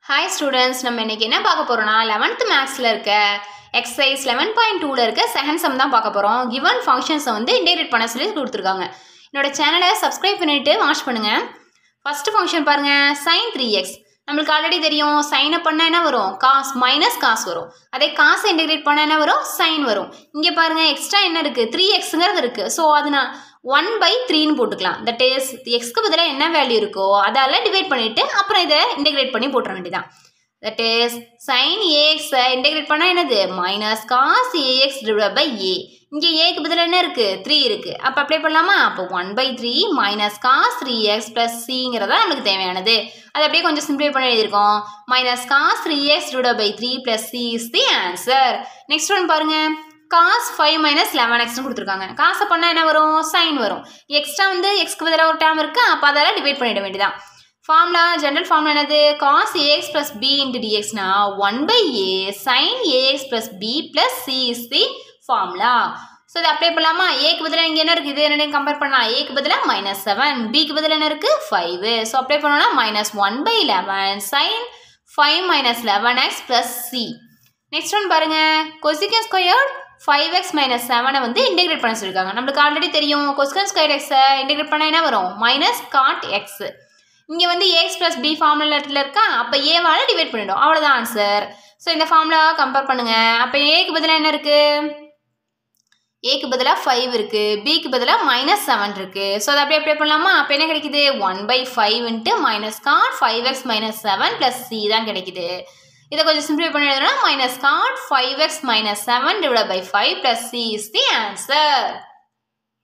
hi students நம்ம இன்னைக்கு என்ன பார்க்க போறோம்னா லெவன்த் மேக்ஸில் இருக்க எக்ஸசைஸ் லெவன் பாயிண்ட் டூவில் இருக்க செகண்ட் சம் தான் பார்க்க போகிறோம் கிவன் ஃபங்க்ஷன்ஸை வந்து இன்டெகிரேட் பண்ண சொல்லி கொடுத்துருக்காங்க என்னோட சேனலை சப்ஸ்கிரைப் பண்ணிவிட்டு வாட்ச் பண்ணுங்கள் ஃபஸ்ட்டு ஃபங்க்ஷன் பாருங்கள் சைன் த்ரீ எக்ஸ் நம்மளுக்கு ஆல்ரெடி தெரியும் சைனை பண்ணால் என்ன வரும் காஸ் மைனஸ் காசு வரும் அதே காசை இன்டெகிரேட் பண்ணால் என்ன வரும் சைன் வரும் இங்கே பாருங்கள் எக்ஸ்ட்ரா என்ன இருக்குது த்ரீ எக்ஸுங்கிறது இருக்குது ஸோ அது நான் ஒன் பை த்ரீன்னு போட்டுக்கலாம் தட் இஸ் எக்ஸ்க்கு பதிலாக என்ன வேல்யூ இருக்கோ அதால் டிவைட் பண்ணிவிட்டு அப்புறம் இதை இன்டெகிரேட் பண்ணி போட்டுற வேண்டியதான் தட் இஸ் சைன் ஏஎக்ஸை இன்டெகிரேட் பண்ணால் என்னது minus cos a x divide by a இங்கே ஏக்கு பதிலாக என்ன இருக்குது த்ரீ இருக்குது அப்போ அப்ளை பண்ணலாமா அப்போ one by three minus cos three x plus சிங்கிறதா நம்மளுக்கு தேவையானது அது அப்படியே கொஞ்சம் சிம்பிளை பண்ணி எழுதியிருக்கோம் minus cos three x divide by three plus c is the answer next one பாருங்கள் காஸ் ஃபைவ் மைனஸ் லெவன் எக்ஸ்னு கொடுத்துருக்காங்க காசை பண்ணால் என்ன வரும் சைன் வரும் எக்ஸ்ட்ரா வந்து எக்ஸ்க்கு பதிலாக ஒரு டேம் இருக்குது அப்போ அதெல்லாம் டிவைட் பண்ணிட வேண்டியதான் ஃபார்முலா ஜென்ரல் ஃபார்முலா என்னது cos a x plus b into டிஎக்ஸ்னா one by a sine a x plus b plus c is the formula so இதை அப்ளை பண்ணலாமா ஏக்கு பதிலாக இங்கே என்ன இருக்குது இது என்ன கம்பேர் பண்ணலாம் ஏக்கு பதிலாக மைனஸ் செவன் பிக்கு பதிலாக என்ன இருக்குது ஃபைவ் ஸோ அப்ளை பண்ணோம்னா minus one by eleven sine five minus eleven x plus c next one பாருங்கள் cosecant square five x minus செவனை வந்து இன்டெகிரேட் பண்ண சொல்லியிருக்காங்க நம்மளுக்கு ஆல்ரெடி தெரியும் கொஸ்கன் ஸ்கொயர் எக்ஸை இன்டெகிரேட் பண்ணால் என்ன வரும் மைனஸ் காட் எக்ஸ் இங்கே வந்து ஏஎக்ஸ் ப்ளஸ் பி ஃபார்முலாட்டில் இருக்கா அப்போ ஏவால் டிவைட் பண்ணிடும் அவ்வளோதான் ஆன்சர் ஸோ இந்த ஃபார்முலா கம்பேர் பண்ணுங்கள் அப்போ ஏக்கு பதிலாக என்ன இருக்குது ஏக்கு பதிலாக ஃபைவ் இருக்குது பிக்கு பதிலாக மைனஸ் செவன் இருக்குது ஸோ அதை அப்படியே அப்ளை பண்ணலாமா அப்போ என்ன கிடைக்குது one by five into minus cot five x minus seven plus c தான் கிடைக்குது இதை கொஞ்சம் சிம்பிளை பண்ணி எழுதணும் minus cot five x minus seven divide by five plus c is the answer